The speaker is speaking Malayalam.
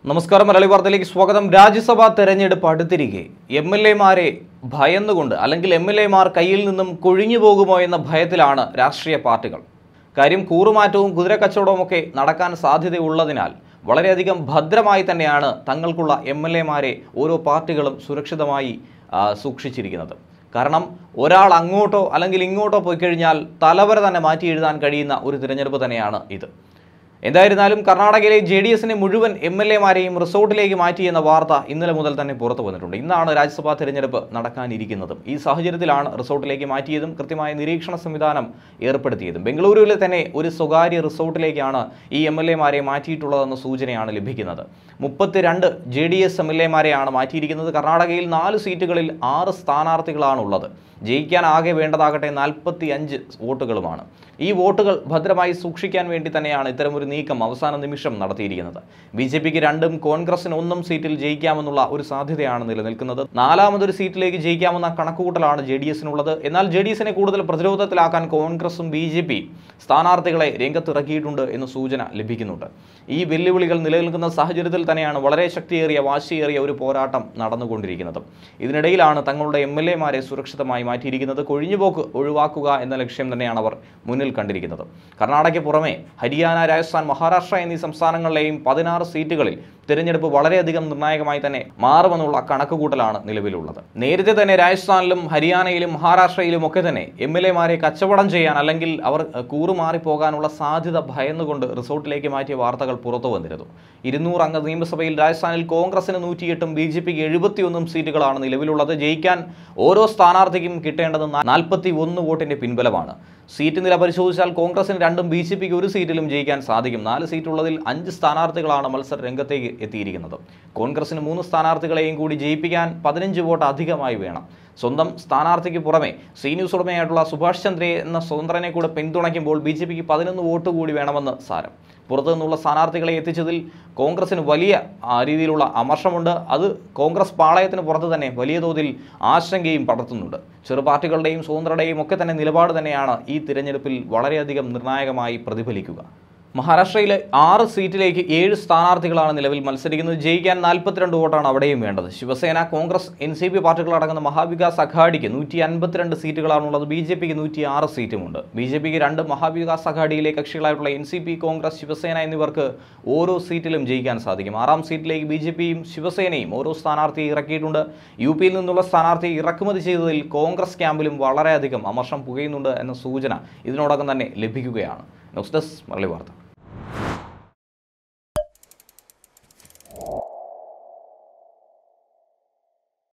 നമസ്കാരം മലയാളി വാർത്തയിലേക്ക് സ്വാഗതം രാജ്യസഭാ തെരഞ്ഞെടുപ്പ് അടുത്തിരിക്കെ എം എൽ എമാരെ ഭയന്നുകൊണ്ട് അല്ലെങ്കിൽ എം എൽ എമാർ കയ്യിൽ നിന്നും കൊഴിഞ്ഞു പോകുമോ എന്ന ഭയത്തിലാണ് രാഷ്ട്രീയ പാർട്ടികൾ കാര്യം കൂറുമാറ്റവും കുതിരക്കച്ചവടവും ഒക്കെ നടക്കാൻ സാധ്യതയുള്ളതിനാൽ വളരെയധികം ഭദ്രമായി തന്നെയാണ് തങ്ങൾക്കുള്ള എം എൽ എമാരെ ഓരോ പാർട്ടികളും സുരക്ഷിതമായി ആ, സൂക്ഷിച്ചിരിക്കുന്നത് കാരണം ഒരാൾ അങ്ങോട്ടോ അല്ലെങ്കിൽ ഇങ്ങോട്ടോ പോയി കഴിഞ്ഞാൽ തലവര തന്നെ മാറ്റി എഴുതാൻ കഴിയുന്ന ഒരു തിരഞ്ഞെടുപ്പ് തന്നെയാണ് ഇത് എന്തായിരുന്നാലും കർണാടകയിലെ ജെ ഡി എസിനെ മുഴുവൻ എം എൽ എമാരെയും റിസോർട്ടിലേക്ക് മാറ്റിയെന്ന വാർത്ത ഇന്നലെ മുതൽ തന്നെ പുറത്തു വന്നിട്ടുണ്ട് ഇന്നാണ് രാജ്യസഭാ തെരഞ്ഞെടുപ്പ് നടക്കാനിരിക്കുന്നതും ഈ സാഹചര്യത്തിലാണ് റിസോർട്ടിലേക്ക് മാറ്റിയതും കൃത്യമായ നിരീക്ഷണ സംവിധാനം ഏർപ്പെടുത്തിയതും ബംഗളൂരുവിലെ തന്നെ ഒരു സ്വകാര്യ റിസോർട്ടിലേക്കാണ് ഈ എം എൽ എമാരെ മാറ്റിയിട്ടുള്ളതെന്ന സൂചനയാണ് ലഭിക്കുന്നത് മുപ്പത്തിരണ്ട് J D S M L എമാരെയാണ് മാറ്റിയിരിക്കുന്നത് കർണാടകയിൽ നാല് സീറ്റുകളിൽ ആറ് സ്ഥാനാർത്ഥികളാണ് ഉള്ളത് ജയിക്കാൻ ആകെ വേണ്ടതാകട്ടെ നാൽപ്പത്തി അഞ്ച് വോട്ടുകളുമാണ് ഈ വോട്ടുകൾ ഭദ്രമായി സൂക്ഷിക്കാൻ വേണ്ടി തന്നെയാണ് ഇത്തരമൊരു നീക്കം അവസാന നിമിഷം നടത്തിയിരിക്കുന്നത് ബി ജെ പിക്ക് രണ്ടും കോൺഗ്രസിന് ഒന്നും സീറ്റിൽ ജയിക്കാമെന്നുള്ള ഒരു സാധ്യതയാണ് നിലനിൽക്കുന്നത് നാലാമതൊരു സീറ്റിലേക്ക് ജയിക്കാമെന്ന കണക്കുകൂട്ടലാണ് ജെ ഡി എസിനുള്ളത് എന്നാൽ ജെ ഡി എസിനെ കൂടുതൽ പ്രതിരോധത്തിലാക്കാൻ കോൺഗ്രസും ബി ജെ പി സ്ഥാനാർത്ഥികളെ രംഗത്തിറക്കിയിട്ടുണ്ട് എന്ന് സൂചന ലഭിക്കുന്നുണ്ട് ഈ വെല്ലുവിളികൾ നിലനിൽക്കുന്ന സാഹചര്യത്തിൽ തന്നെയാണ് വളരെ ശക്തിയേറിയ വാശിയേറിയ ഒരു പോരാട്ടം നടന്നുകൊണ്ടിരിക്കുന്നത് ഇതിനിടയിലാണ് തങ്ങളുടെ എം എൽ എമാരെ സുരക്ഷിതമായി മാറ്റിയിരിക്കുന്നത് കൊഴിഞ്ഞുപോക്ക് ഒഴിവാക്കുക എന്ന ലക്ഷ്യം തന്നെയാണ് അവർ മുന്നിൽ കണ്ടിരിക്കുന്നത് കർണാടകയ്ക്ക് പുറമെ ഹരിയാന രാജസ്ഥാൻ മഹാരാഷ്ട്ര എന്നീ സംസ്ഥാനങ്ങളിലെയും പതിനാറ് സീറ്റുകളിൽ തിരഞ്ഞെടുപ്പ് വളരെയധികം നിർണായകമായി തന്നെ മാറുമെന്നുള്ള കണക്കുകൂട്ടലാണ് നിലവിലുള്ളത് നേരത്തെ തന്നെ രാജസ്ഥാനിലും ഹരിയാനയിലും മഹാരാഷ്ട്രയിലും ഒക്കെ തന്നെ എം എൽ എമാരെ കച്ചവടം ചെയ്യാൻ അല്ലെങ്കിൽ അവർ അഹ്, കൂറുമാറി പോകാനുള്ള സാധ്യത ഭയന്നുകൊണ്ട് റിസോർട്ടിലേക്ക് മാറ്റിയ വാർത്തകൾ പുറത്തു വന്നിരുന്നു ഇരുന്നൂറ് അംഗ നിയമസഭയിൽ രാജസ്ഥാനിൽ കോൺഗ്രസിന് നൂറ്റിയെട്ടും ബി ജെ പിക്ക് എഴുപത്തിയൊന്നും സീറ്റുകളാണ് നിലവിലുള്ളത് ജയിക്കാൻ ഓരോ സ്ഥാനാർത്ഥിക്കും കിട്ടേണ്ടത് നാൽപ്പത്തി ഒന്ന് വോട്ടിന്റെ പിൻബലമാണ് സീറ്റ് നില പരിശോധിച്ചാൽ കോൺഗ്രസിന് രണ്ടും ബി ജെ പിക്ക് ഒരു സീറ്റിലും ജയിക്കാൻ സാധിക്കും നാല് സീറ്റുള്ളതിൽ അഞ്ച് സ്ഥാനാർത്ഥികളാണ് മത്സര രംഗത്തേക്ക് എത്തിയിരിക്കുന്നത് കോൺഗ്രസിന് മൂന്ന് സ്ഥാനാർത്ഥികളെയും കൂടി ജയിപ്പിക്കാൻ പതിനഞ്ച് വോട്ട് അധികമായി വേണം സ്വന്തം സ്ഥാനാർത്ഥിക്ക് പുറമെ സി ന്യൂസ് ഉടമയായിട്ടുള്ള സുഭാഷ് ചന്ദ്രയെ എന്ന സ്വതന്ത്രനെ കൂടെ പിന്തുണയ്ക്കുമ്പോൾ ബി ജെ പിക്ക് പതിനൊന്ന് വോട്ട് കൂടി വേണമെന്ന് സാരം പുറത്തു നിന്നുള്ള സ്ഥാനാർത്ഥികളെ എത്തിച്ചതിൽ കോൺഗ്രസിന് വലിയ ആ, രീതിയിലുള്ള അമർഷമുണ്ട് അത് കോൺഗ്രസ് പാളയത്തിന് പുറത്ത് തന്നെ വലിയ തോതിൽ ആശങ്കയും പടർത്തുന്നുണ്ട് ചെറു പാർട്ടികളുടെയും സ്വതന്ത്രരുടെയും ഒക്കെ തന്നെ നിലപാട് തന്നെയാണ് ഈ തിരഞ്ഞെടുപ്പിൽ വളരെയധികം നിർണായകമായി പ്രതിഫലിക്കുക മഹാരാഷ്ട്രയിലെ ആറ് സീറ്റിലേക്ക് ഏഴ് സ്ഥാനാർത്ഥികളാണ് നിലവിൽ മത്സരിക്കുന്നത് ജയിക്കാൻ നാൽപ്പത്തിരണ്ട് വോട്ടാണ് അവിടെയും വേണ്ടത് Shiv Sena Congress N C P പാർട്ടികളടങ്ങുന്ന മഹാവികാസ് അഘാഡിക്ക് നൂറ്റി അൻപത്തിരണ്ട് സീറ്റുകളാണുള്ളത് ബി ജെ പിക്ക് നൂറ്റി ആറ് സീറ്റുമുണ്ട് ബി ജെ പിക്ക് രണ്ട് മഹാവികാസ് അഘാഡിയിലെ കക്ഷികളായിട്ടുള്ള N C P Congress Shiv Sena എന്നിവർക്ക് ഓരോ സീറ്റിലും ജയിക്കാൻ സാധിക്കും ആറാം സീറ്റിലേക്ക് ബി ജെ പിയും ശിവസേനയും ഓരോ സ്ഥാനാർത്ഥിയെ ഇറക്കിയിട്ടുണ്ട് യു പിയിൽ നിന്നുള്ള സ്ഥാനാർത്ഥിയെ ഇറക്കുമതി ചെയ്തതിൽ കോൺഗ്രസ് ക്യാമ്പിലും വളരെയധികം അമർഷം പുകയുന്നുണ്ട് എന്ന സൂചന ഇതിനോടകം തന്നെ ലഭിക്കുകയാണ് ന്യൂസ് ഡെസ്ക് മലയാളി വാർത്ത